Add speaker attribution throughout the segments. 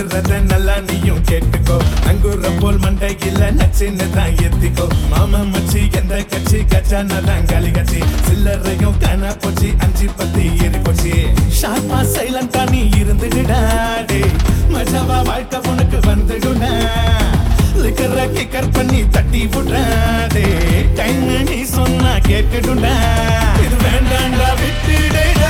Speaker 1: சொல்லுறத நல்லா நீயும் கேட்டுக்கோ அங்குற போல் மண்டையில நச்சுன்னு தான் ஏத்திக்கோ மாமா மச்சி எந்த கட்சி கச்சானா தான் காலி கட்சி சில்லறையும் காணா போச்சு அஞ்சு பத்தி ஏறி போச்சு ஷார்ப்பா சைலண்டா நீ இருந்துடாடே மஜாவா வாழ்க்கை உனக்கு வந்துடுடா லிக்கர கிக்கர் பண்ணி தட்டி விடுறாடே டைம் நீ சொன்னா கேட்டுடுடா இது வேண்டாண்டா விட்டுடா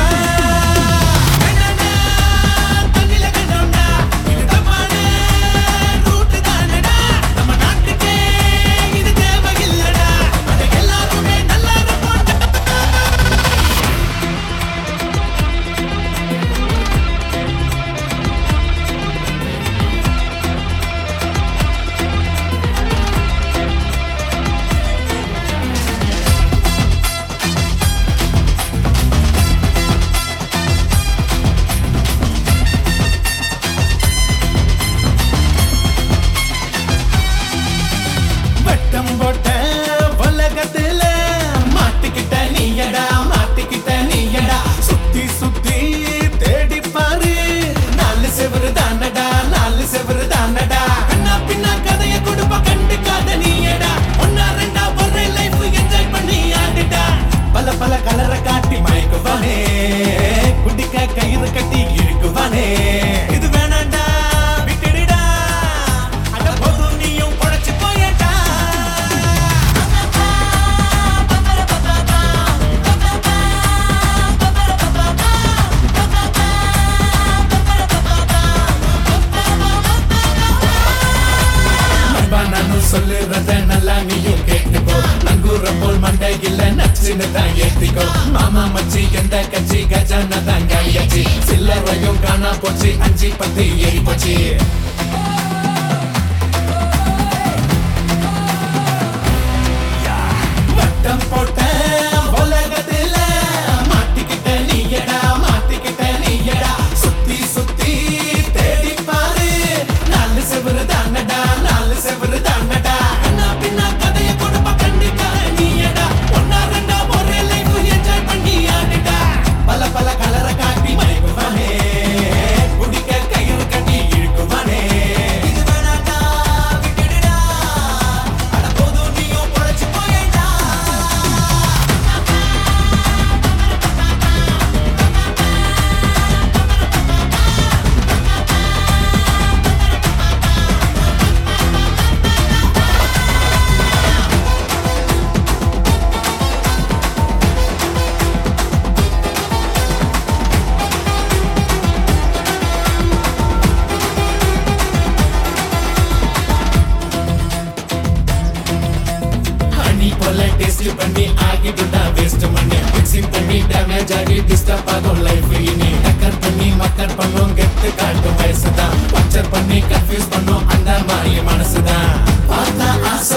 Speaker 1: வட்டம் போட்ட உலகத்துல மாட்டிக்கிட்ட நீயடா மாட்டிக்கிட்ட நீயடா சுத்தி சுத்தி தேடி பாரு நாலு செவரு தானடா நாலு செவரு தானடா கண்ணா பின்னா கதைய கொடுப்ப கண்டுக்காத நீயடா ஒன்னா ரெண்டா ஒரே லைஃப் என்ஜாய் பண்ணி ஆடுடா பல பல கலரை காட்டி மயக்குவானே குடிக்க கயிறு கட்டி இழுக்குவானே இது வேணாண்டா விட்டுடுடா அட போதும் நீயும் பொழைச்சு போயடா நண்பா நானும் சொல்லுறத நல்லா நீயும் கேட்டுக்கோ நங்கூர போல் மண்டையில் நச்சுன்னு தான் ஏத்திக்கோ மாமா மச்சி எந்த கட்சி கஜானா தான் காலியாச்சு சில்லறையும் காணா போச்சு அஞ்சு பத்து ஏறி போச்சு வட்டம் போட்ட உலகத்துல மாட்டிக்கிட்ட நீயடா மாட்டிக்கிட்ட நீயடா சுத்தி சுத்தி தேடி பாரு நாலு செவரு தானடா நாலு செவரு தானடா கண்ணா பின்னா கதைய கொடுப்ப கண்டிப்பா நீயடா ஒன்னா ரெண்டா ஒரே லைஃப் என்ஜாய் பண்ணி ஆடுடா பல பல கலரை காட்டி மயக்குவானே குடிக்க கயிறு கட்டி இழுக்குவானே இது வேணாடா விட்டுடுடா அட போதும் நீயும் பொழைச்சு போயடா ஹனி போல டேஸ்ட் பண்ணி ஆகிட்டுடா வேஸ்ட் பண்ணி மிக்சிங் பண்ணி டேமேஜ் ஆகி டிஸ்டர்ப் ஆகும் லைஃப் இனி டக்கர் பண்ணி மக்கர் பண்ணும் கெத்து காட்டும் வயசுதான் பச்சர் பண்ணி கன்ஃபியூஸ் பண்ணும் அந்த மாதிரி மனசுதான் பார்த்தா ஆசை